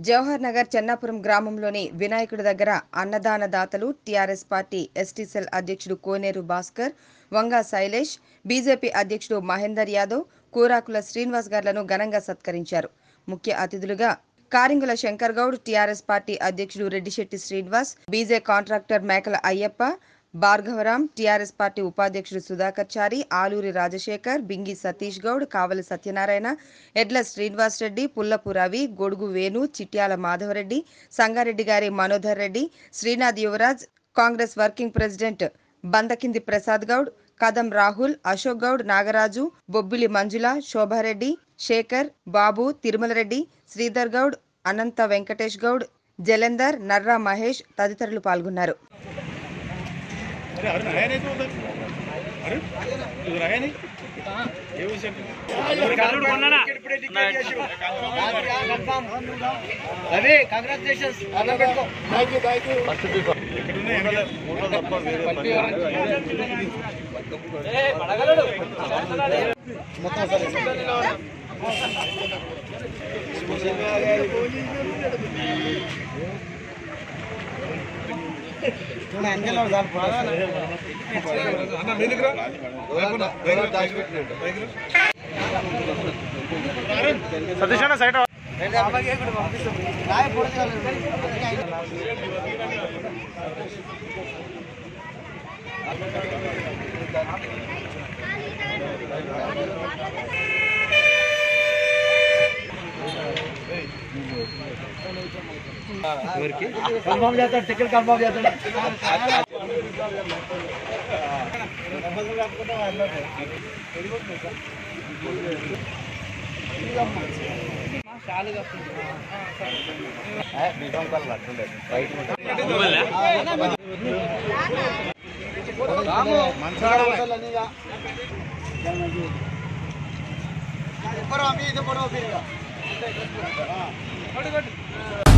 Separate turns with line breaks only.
జవహర్ నగర్ చెన్నాపురం గ్రామంలోని వినాయకుడి దగ్గర అన్నదాన దాతలు టీఆర్ఎస్ పార్టీ ఎస్టీ సెల్ అధ్యక్షుడు కోనేరు భాస్కర్ వంగా శైలేష్ బీజేపీ అధ్యక్షుడు మహేందర్ యాదవ్ కూరాకుల శ్రీనివాస్ గార్లను ఘనంగా సత్కరించారు ముఖ్య అతిథులుగా కారింగుల శంకర్ గౌడ్ టీఆర్ఎస్ పార్టీ అధ్యక్షుడు రెడ్డిశెట్టి శ్రీనివాస్ బీజే కాంట్రాక్టర్ మేకల అయ్యప్ప భార్గవరాం టీఆర్ఎస్ పార్టీ ఉపాధ్యక్షుడు సుధాకర్ చారి ఆలూరి రాజశేఖర్ బింగి సతీష్ గౌడ్ కావలి సత్యనారాయణ ఎడ్ల శ్రీనివాస్ రెడ్డి పుల్లపు రవి గొడుగు వేణు చిట్యాల మాధవరెడ్డి సంగారెడ్డి గారి మనోధర్ రెడ్డి శ్రీనాథ్ యువరాజ్ కాంగ్రెస్ వర్కింగ్ ప్రెసిడెంట్ బందకింది ప్రసాద్ గౌడ్ కదం రాహుల్ అశోక్ గౌడ్ నాగరాజు బొబ్బిలి మంజుల శోభారెడ్డి శేఖర్ బాబు తిరుమల రెడ్డి శ్రీధర్ గౌడ్ అనంత వెంకటేష్ గౌడ్ జలంధర్ నర్రా మహేష్ తదితరులు పాల్గొన్నారు
अरे अरुण है नहीं तो उधर अरुण उधर है नहीं ये उसे
రవి కంగ్రాచులేషన్స్ అలా పెట్టుకో
అన్న మీ దగ్గర సతీష్ అన్న సైట్
కన్ఫర్మ్ చేస్తాడు టికెట్ కన్ఫర్మ్ చేస్తాడు మంచిగా